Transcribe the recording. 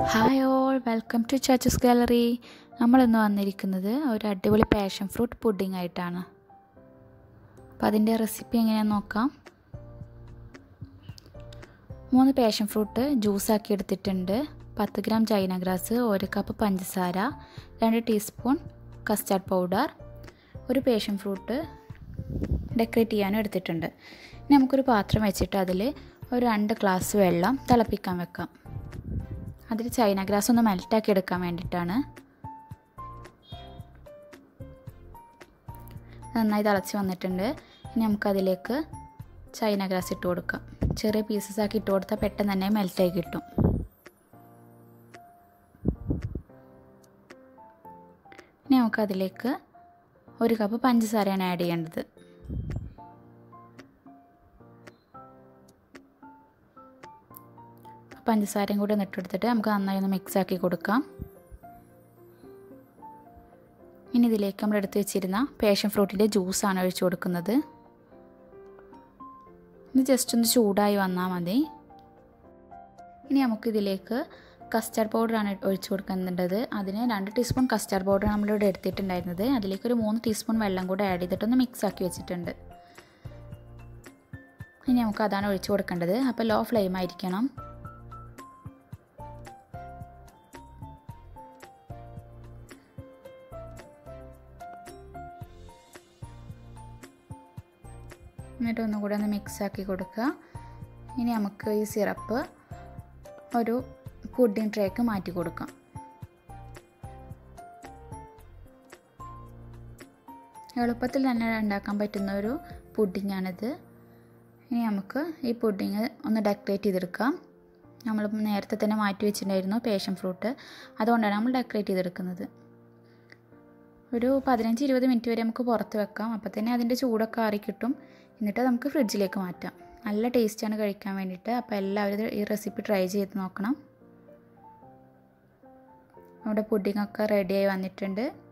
hi all welcome to churches gallery നമ്മളിന്ന് വന്നിരിക്കുന്നത് ഒരു അടിപൊളി പാഷൻ ഫ്രൂട്ട് പുഡിംഗ് ആയിട്ടാണ് അപ്പോൾ അതിൻ്റെ റെസിപ്പി എങ്ങനെയാണെന്ന് നോക്കാം മൂന്ന് പാഷൻ ഫ്രൂട്ട് ജ്യൂസാക്കി എടുത്തിട്ടുണ്ട് പത്ത് ഗ്രാം ചൈന ഗ്രാസ് ഒരു കപ്പ് പഞ്ചസാര രണ്ട് ടീസ്പൂൺ കസ്റ്റാർഡ് പൗഡർ ഒരു പാഷൻ ഫ്രൂട്ട് ഡെക്കറേറ്റ് ചെയ്യാനും എടുത്തിട്ടുണ്ട് ഇനി നമുക്കൊരു പാത്രം വെച്ചിട്ട് അതിൽ ഒരു രണ്ട് ഗ്ലാസ് വെള്ളം തിളപ്പിക്കാൻ വെക്കാം അതിൽ ചൈന ഗ്രാസ് ഒന്ന് മെൽറ്റാക്കി എടുക്കാൻ വേണ്ടിയിട്ടാണ് നന്നായി തിളച്ച് വന്നിട്ടുണ്ട് ഇനി നമുക്കതിലേക്ക് ചൈന ഗ്രാസ് ഇട്ട് കൊടുക്കാം ചെറിയ പീസസ് ആക്കി ഇട്ട് കൊടുത്താൽ പെട്ടെന്ന് തന്നെ മെൽറ്റായി കിട്ടും ഇനി നമുക്കതിലേക്ക് ഒരു കപ്പ് പഞ്ചസാരയാണ് ആഡ് ചെയ്യേണ്ടത് പഞ്ചസാരയും കൂടി നിട്ടെടുത്തിട്ട് നമുക്ക് നന്നായി ഒന്ന് മിക്സ് ആക്കി കൊടുക്കാം ഇനി ഇതിലേക്ക് നമ്മൾ എടുത്ത് വെച്ചിരുന്ന പേഷൻ ഫ്രൂട്ടിൻ്റെ ജ്യൂസാണ് ഒഴിച്ചു കൊടുക്കുന്നത് ഇത് ജസ്റ്റ് ഒന്ന് ചൂടായി വന്നാൽ മതി ഇനി നമുക്കിതിലേക്ക് കസ്റ്റാർഡ് പൗഡറാണ് ഒഴിച്ചു കൊടുക്കേണ്ടത് അതിന് രണ്ട് ടീസ്പൂൺ കസ്റ്റാർഡ് പൗഡർ നമ്മളിവിടെ എടുത്തിട്ടുണ്ടായിരുന്നത് അതിലേക്ക് ഒരു മൂന്ന് ടീസ്പൂൺ വെള്ളം കൂടെ ആഡ് ചെയ്തിട്ടൊന്ന് മിക്സ് ആക്കി വെച്ചിട്ടുണ്ട് ഇനി നമുക്ക് അതാണ് ഒഴിച്ചു കൊടുക്കേണ്ടത് അപ്പോൾ ലോ ഫ്ലെയിം ആയിരിക്കണം എന്നിട്ട് ഒന്നുകൂടെ ഒന്ന് മിക്സ് ആക്കി കൊടുക്കുക ഇനി നമുക്ക് ഈ സിറപ്പ് ഒരു പുഡിംഗ് ട്രേക്ക് മാറ്റി കൊടുക്കാം എളുപ്പത്തിൽ തന്നെ ഉണ്ടാക്കാൻ പറ്റുന്ന ഒരു പുഡിങ്ങാണിത് ഇനി നമുക്ക് ഈ പുഡിങ് ഒന്ന് ഡെക്കറേറ്റ് ചെയ്തെടുക്കാം നമ്മൾ നേരത്തെ തന്നെ മാറ്റി വെച്ചിട്ടുണ്ടായിരുന്നു പേഷൻ ഫ്രൂട്ട് അതുകൊണ്ടാണ് നമ്മൾ ഡെക്കറേറ്റ് ചെയ്തെടുക്കുന്നത് ഒരു പതിനഞ്ച് ഇരുപത് മിനിറ്റ് വരെ നമുക്ക് പുറത്ത് വെക്കാം അപ്പോൾ തന്നെ അതിൻ്റെ ചൂടൊക്കെ ആറി കിട്ടും എന്നിട്ട് നമുക്ക് ഫ്രിഡ്ജിലേക്ക് മാറ്റാം നല്ല ടേസ്റ്റാണ് കഴിക്കാൻ വേണ്ടിയിട്ട് അപ്പോൾ എല്ലാവരും ഈ റെസിപ്പി ട്രൈ ചെയ്ത് നോക്കണം നമ്മുടെ പുഡിങ്ങൊക്കെ റെഡിയായി വന്നിട്ടുണ്ട്